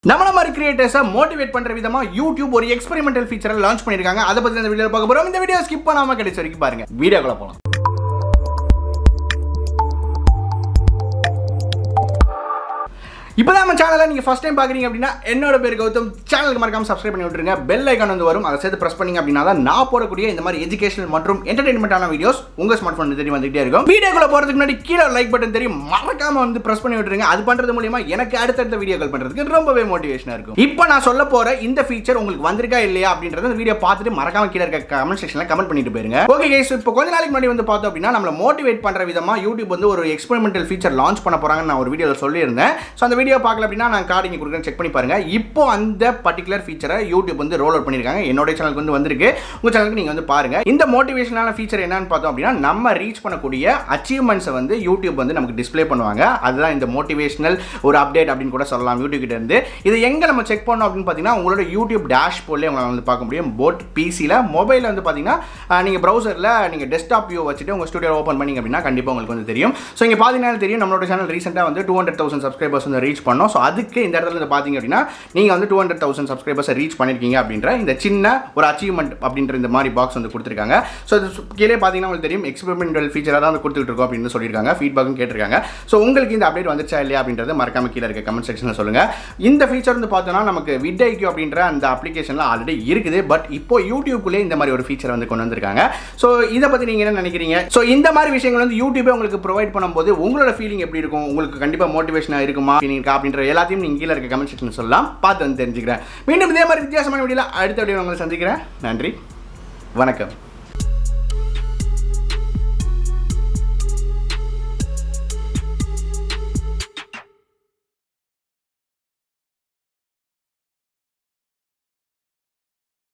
நம்மள மாதிரி கிரியேட்டர்ஸை மோட்டிவேட் பண்ற விதமா யூடியூப் ஒரு எக்ஸ்பெரிமெண்டல் ஃபீச்சரை லான்ச் பண்ணிருக்காங்க அதை பத்தி இந்த வீடியோ பார்க்க போறோம் இந்த வீடியோ ஸ்கிப் பண்ணாம கிடைச்ச வரைக்கும் பாருங்க வீடியோக்குள்ள போலாம் இப்போதான் நம்ம சேனலை நீங்கள் ஃபஸ்ட் டைம் பார்க்குறீங்க அப்படின்னா என்னோட பேர் கௌதம் சேனலுக்கு மறக்காம சப்ஸ்கிரைப் பண்ணி விட்டுருங்க பெல் ஐக்கான் வந்து வரும் அதை சேர்த்து ப்ரெஸ் பண்ணீங்க அப்படின்னா தான் நான் போடக்கூடிய இந்த மாதிரி எஜுகேஷனல் மற்றும் என்டர்டைன்மெண்ட்டான வீடியோஸ் உங்கள் ஸ்மார்ட் ஃபோன் தேடி வந்துகிட்டே இருக்கும் வீடியோக்குள்ள போகிறதுக்கு முன்னாடி கீழே லைக் பட்டன் தெரியும் மறக்காம வந்து ப்ரெஸ் பண்ணி விட்டுருங்க அது பண்ணுறது மூலியமா எனக்கு அடுத்தடுத்த வீடியோக்கள் பண்ணுறதுக்கு ரொம்பவே மோட்டிவேஷனாக இருக்கும் இப்போ நான் சொல்ல போகிற இந்த ஃபீச்சர் உங்களுக்கு வந்திருக்கா இல்லையா அப்படின்றத இந்த வீடியோ பார்த்துட்டு மறக்காம கீழே இருக்க கமெண்ட் செக்ஷனில் கமெண்ட் பண்ணிட்டு போயிருங்க ஓகே கைஸ் இப்போ கொஞ்ச நாளைக்கு முன்னாடி வந்து பார்த்தோம் அப்படின்னா நம்மளை மோட்டிவேட் பண்ணுற விதமாக யூடியூப் வந்து ஒரு எக்ஸ்பெரிமெண்டல் ஃபீச்சர் லான்ச் பண்ண போகிறாங்கன்னு நான் ஒரு வீடியோவில் சொல்லியிருந்தேன் ஸோ அந்த வீடியோ பார்க்கல அப்படின்னா நான் கார்டு இங்கே கொடுக்குறேன் செக் பண்ணி பாருங்க இப்போ அந்த பர்டிகுலர் ஃபீச்சரை யூடியூப் வந்து ரோல் அவுட் பண்ணியிருக்காங்க என்னோட சேனலுக்கு வந்து வந்திருக்கு உங்கள் சேனலுக்கு நீங்கள் வந்து பாருங்க இந்த மோட்டிவேஷனான ஃபீச்சர் என்னன்னு பார்த்தோம் அப்படின்னா நம்ம ரீச் பண்ணக்கூடிய அச்சீவ்மெண்ட்ஸை வந்து யூடியூப் வந்து நமக்கு டிஸ்ப்ளே பண்ணுவாங்க அதுதான் இந்த மோட்டிவேஷனல் ஒரு அப்டேட் அப்படின்னு கூட சொல்லலாம் யூடியூப் கிட்ட இருந்து இது எங்கே நம்ம செக் பண்ணோம் அப்படின்னு பார்த்தீங்கன்னா உங்களோட யூடியூப் டேஷ் போர்ட்லேயே உங்களால் வந்து பார்க்க முடியும் போட் பிசியில் மொபைலில் வந்து பார்த்தீங்கன்னா நீங்கள் ப்ரௌசரில் நீங்கள் டெஸ்க்டாப் வியூ வச்சுட்டு உங்கள் ஸ்டுடியோ ஓப்பன் பண்ணிங்க அப்படின்னா கண்டிப்பாக உங்களுக்கு வந்து தெரியும் ஸோ இங்கே பார்த்தீங்கன்னா தெரியும் நம்மளோட சேனல் ரீசெண்டாக வந்து டூ ஹண்ட்ரட் தௌசண்ட் சப்ஸ்கிரைபர்ஸ் வந்து ரீச் பண்ணோம் ஸோ அதுக்கு இந்த இடத்துல இருந்து பார்த்தீங்க அப்படின்னா நீங்கள் வந்து டூ ஹண்ட்ரட் தௌசண்ட் சப்ஸ்கிரைபர்ஸை ரீச் பண்ணியிருக்கீங்க அப்படின்ற இந்த சின்ன ஒரு அச்சீவ்மெண்ட் அப்படின்ற இந்த மாதிரி பாக்ஸ் வந்து கொடுத்துருக்காங்க ஸோ இது சு- கீழே பார்த்தீங்கன்னா உங்களுக்கு தெரியும் எக்ஸ்பெரிமெண்டல் ஃபீச்சராக தான் வந்து கொடுத்துட்டு இருக்கோம் அப்படின்னு சொல்லியிருக்காங்க ஃபீட்பேக்கும் கேட்டிருக்காங்க ஸோ உங்களுக்கு இந்த அப்டேட் வந்துச்சா இல்லையா அப்படின்றத மறக்காம கீழே இருக்க கமெண்ட் செக்ஷனில் சொல்லுங்கள் இந்த ஃபீச்சர் வந்து பார்த்தோன்னா நமக்கு விட் ஐக்யூ அப்படின்ற அந்த அப்ளிகேஷனில் ஆல்ரெடி இருக்குது பட் இப்போ யூடியூப்குள்ளே இந்த மாதிரி ஒரு ஃபீச்சர் வந்து கொண்டு வந்திருக்காங்க ஸோ இதை பற்றி நீங்கள் என்ன நினைக்கிறீங்க ஸோ இந்த மாதிரி விஷயங்கள் வந்து யூடியூபே உங்களுக்கு ப்ரொவைட் பண்ணும்போது உங்களோட ஃபீலிங் எப்படி இருக்கும் உங்களுக்கு கண்டிப்பாக மோட்டிவேஷனாக இருக்குமா feeling இருக்கா அப்படின்ற எல்லாத்தையும் நீங்கள் கீழே இருக்க கமெண்ட் செக்ஷன் சொல்லலாம் பார்த்து வந்து தெரிஞ்சுக்கிறேன் மீண்டும் இதே மாதிரி வித்தியாசமான வீடியோவில் அடுத்த வீடியோ உங்களை சந்திக்கிறேன் நன்றி வணக்கம்